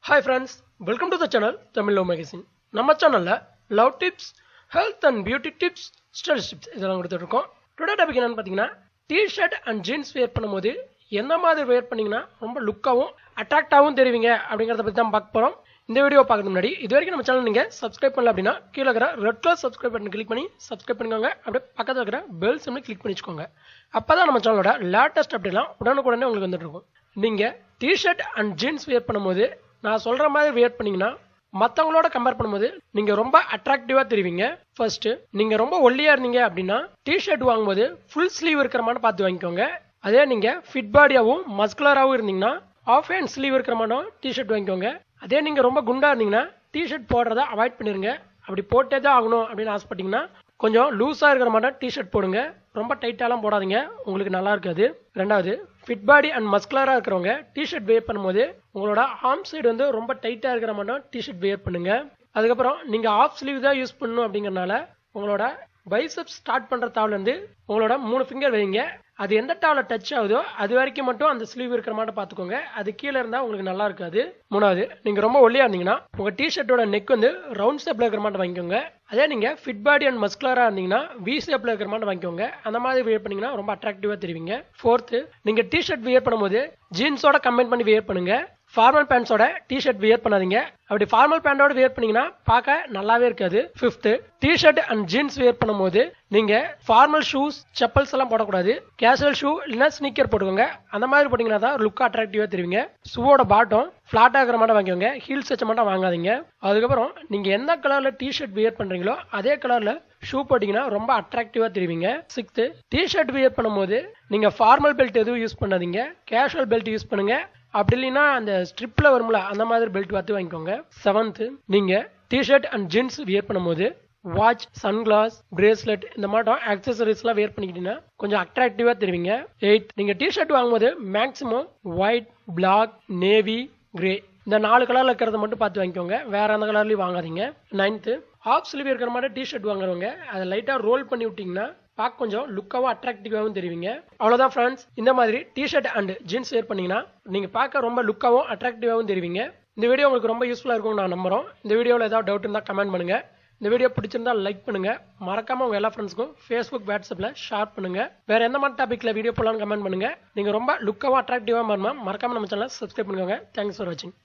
hi friends welcome to the channel Tamil love magazine நம்ம சேனலில் love tips health and beauty tips study tips இதெல்லாம் கொடுத்துட்டு இருக்கோம் today topic என்னன்னு பார்த்தீங்கன்னா டிஷர்ட் அண்ட் ஜீன்ஸ் வேர் பண்ணும்போது எந்த மாதிரி வேர் பண்ணீங்கன்னா ரொம்ப லுக்காகவும் அட்ராக்டாகவும் தெரிவிங்க அப்படிங்கிறத பற்றி தான் பார்க்க போகிறோம் இந்த வீடியோ பார்க்கறது முன்னாடி இது வரைக்கும் நம்ம சேனல் நீங்கள் சப்ஸ்கிரைப் பண்ணல அப்படின்னா கீழே இருக்கிற red colour subscribe button click பண்ணி சப்ஸ்கிரைப் பண்ணிக்கோங்க அப்படியே பக்கத்தில் இருக்கிற பெல் சிம்னு கிளிக் பண்ணி வச்சுக்கோங்க அப்போ தான் நம்ம சேனலோட லேட்டஸ்ட் அப்டேட்லாம் உடனுக்குடனே உங்களுக்கு வந்துட்டு இருக்கும் நீங்கள் டிஷர்ட் அண்ட் ஜீன்ஸ் வேர் பண்ணும்போது நான் சொல்கிற மாதிரி வேர் பண்ணீங்கன்னா மற்றவங்களோட கம்பேர் பண்ணும்போது நீங்கள் ரொம்ப அட்ராக்டிவாக தெரிவிங்க ஃபர்ஸ்ட் நீங்கள் ரொம்ப ஒல்லியாக இருந்தீங்க அப்படின்னா டிஷர்ட் வாங்கும்போது ஃபுல் ஸ்லீவ் இருக்கிற மாதிரி பார்த்து வாங்கிக்கோங்க அதே நீங்கள் ஃபிட் பாடியாகவும் மஸ்குலராகவும் இருந்தீங்கன்னா ஆஃப் ஹேண்ட் ஸ்லீவ் இருக்கிற மாதிரி டிஷர்ட் வாங்கிக்கோங்க அதே நீங்கள் ரொம்ப குண்டா இருந்தீங்கன்னா டிஷர்ட் போடுறத அவாய்ட் பண்ணிருங்க அப்படி போட்டே தான் ஆகணும் அப்படின்னு ஆசைப்பட்டீங்கன்னா கொஞ்சம் லூஸாக இருக்கிற மாதிரி டிஷர்ட் போடுங்க ரொம்ப டைட்டாலாம் போடாதீங்க உங்களுக்கு நல்லா இருக்காது ரெண்டாவது ஃபிட் பாடி அண்ட் மஸ்குலராக இருக்கிறவங்க டிஷர்ட் வேர் பண்ணும்போது உங்களோட ஆர்ம் சைடு வந்து ரொம்ப டைட்டாக இருக்கிற மாதிரி டிஷர்ட் வேர் பண்ணுங்க அதுக்கப்புறம் நீங்கள் ஆஃப் ஸ்லீவ் தான் யூஸ் பண்ணணும் அப்படிங்கறனால உங்களோட பைசப்ஸ் ஸ்டார்ட் பண்ணுற தாவிலேருந்து உங்களோட மூணு ஃபிங்கர் வைங்க அது எந்த டாவில் டச் ஆகுதோ அது வரைக்கும் மட்டும் அந்த ஸ்லீவ் இருக்கிற மாதிரி பார்த்துக்கோங்க அது கீழே இருந்தால் உங்களுக்கு நல்லா இருக்காது மூணாவது நீங்கள் ரொம்ப ஒல்லியாக இருந்தீங்கன்னா உங்கள் டிஷர்ட்டோட நெக் வந்து ரவுண்ட் ஷேப்பில் இருக்கிற மாதிரி வாங்கிக்கோங்க அதே நீங்கள் ஃபிட் பாடி அண்ட் மஸ்குலராக இருந்தீங்கன்னா வி ஷேப்பில் இருக்கிற மாதிரி வாங்கிக்கோங்க அந்த மாதிரி வியர் பண்ணீங்கன்னா ரொம்ப அட்ராக்டிவாக தெரிவிங்க ஃபோர்த்து நீங்கள் டிஷர்ட் வியர் பண்ணும்போது ஜீன்ஸோட கம்பைன் பண்ணி வியர் பண்ணுங்க ஃபார்மல் பேண்ட்ஸோட டிஷர்ட் வியர் பண்ணாதீங்க அப்படி ஃபார்மல் பேண்டோட வியர் பண்ணீங்கன்னா பார்க்க நல்லாவே இருக்காது fifth T-shirt and jeans wear பண்ணும்போது நீங்க ஃபார்மல் ஷூஸ் செப்பல்ஸ் எல்லாம் போடக்கூடாது கேஷுவல் ஷூ இல்லைன்னா ஸ்னீக்கர் போட்டுக்கோங்க அந்த மாதிரி போட்டீங்கன்னா தான் லுக் அட்ராக்டிவா தெரிவிங்க ஷூவோட பாட்டம் ஃபிளாட் ஆகிற மாதிரி வாங்கிக்கோங்க ஹீல்ஸ் வச்ச மட்டும் வாங்காதீங்க அதுக்கப்புறம் நீங்க எந்த கலர்ல டிஷர்ட் வியர் பண்றீங்களோ அதே கலர்ல ஷூ போட்டீங்கன்னா ரொம்ப அட்ராக்டிவா தெரிவிங்க சிக்ஸ்த்து டிஷர்ட் வியர் பண்ணும்போது நீங்க ஃபார்மல் பெல்ட் எதுவும் யூஸ் பண்ணாதீங்க கேஷுவல் பெல்ட் யூஸ் பண்ணுங்க அப்படி இல்லைன்னா அந்த ஸ்ட்ரிப்ல வரும்ல அந்த மாதிரி பெல்ட் பார்த்து வாங்கிக்கோங்க செவன்த்து நீங்க டிஷர்ட் அண்ட் ஜீன்ஸ் வியர் பண்ணும்போது வாட்ச் சன்கிளாஸ் பிரேஸ்லெட் இந்த மாட்டம் ஆக்சசரிஸ்லாம் வேர் பண்ணிக்கிட்டீங்கன்னா கொஞ்சம் அட்ராக்டிவாக தெரிவிங்க எயிட் நீங்கள் டிஷர்ட் வாங்கும்போது maximum white black navy grey இந்த நாலு கலரில் இருக்கிறத மட்டும் பார்த்து வாங்கிக்கோங்க வேற அந்த கலர்லையும் வாங்காதீங்க நைன்த்து ஹாஃப் ஸ்லீவ் இருக்கிற மாதிரி டிஷர்ட் வாங்குறவங்க அதை லைட்டாக ரோல் பண்ணி விட்டிங்கன்னா பார்க்க கொஞ்சம் லுக்காகவும் அட்ராக்டிவாகவும் தெரிவிங்க அவ்வளோதான் ஃப்ரெண்ட்ஸ் இந்த மாதிரி டிஷர்ட் அண்ட் ஜீன்ஸ் வேர் பண்ணீங்கன்னா நீங்கள் பார்க்க ரொம்ப லுக்காகவும் அட்ராக்டிவாகவும் தெரிவிங்க இந்த வீடியோ உங்களுக்கு ரொம்ப யூஸ்ஃபுல்லாக இருக்கும்னு நான் நம்புறோம் இந்த வீடியோவில் ஏதாவது டவுட் இருந்தால் கமெண்ட் பண்ணுங்க இந்த வீடியோ பிடிச்சிருந்தா லைக் பண்ணுங்க மறக்காம உங்க எல்லா ஃப்ரெண்ட்ஸ்க்கும் ஃபேஸ்புக் வாட்ஸ்அப்ல ஷேர் பண்ணுங்க வேற எந்த மாதிரி டாபிக்ல வீடியோ போடலாம்னு கமெண்ட் பண்ணுங்க நீங்க ரொம்ப லுக்காவும் அட்ராக்டிவா மாறுமா மறக்காம நம்ம சேனலை சப்ஸ்கிரைப் பண்ணுங்க தேங்க்ஸ் ஃபார் வாட்சிங்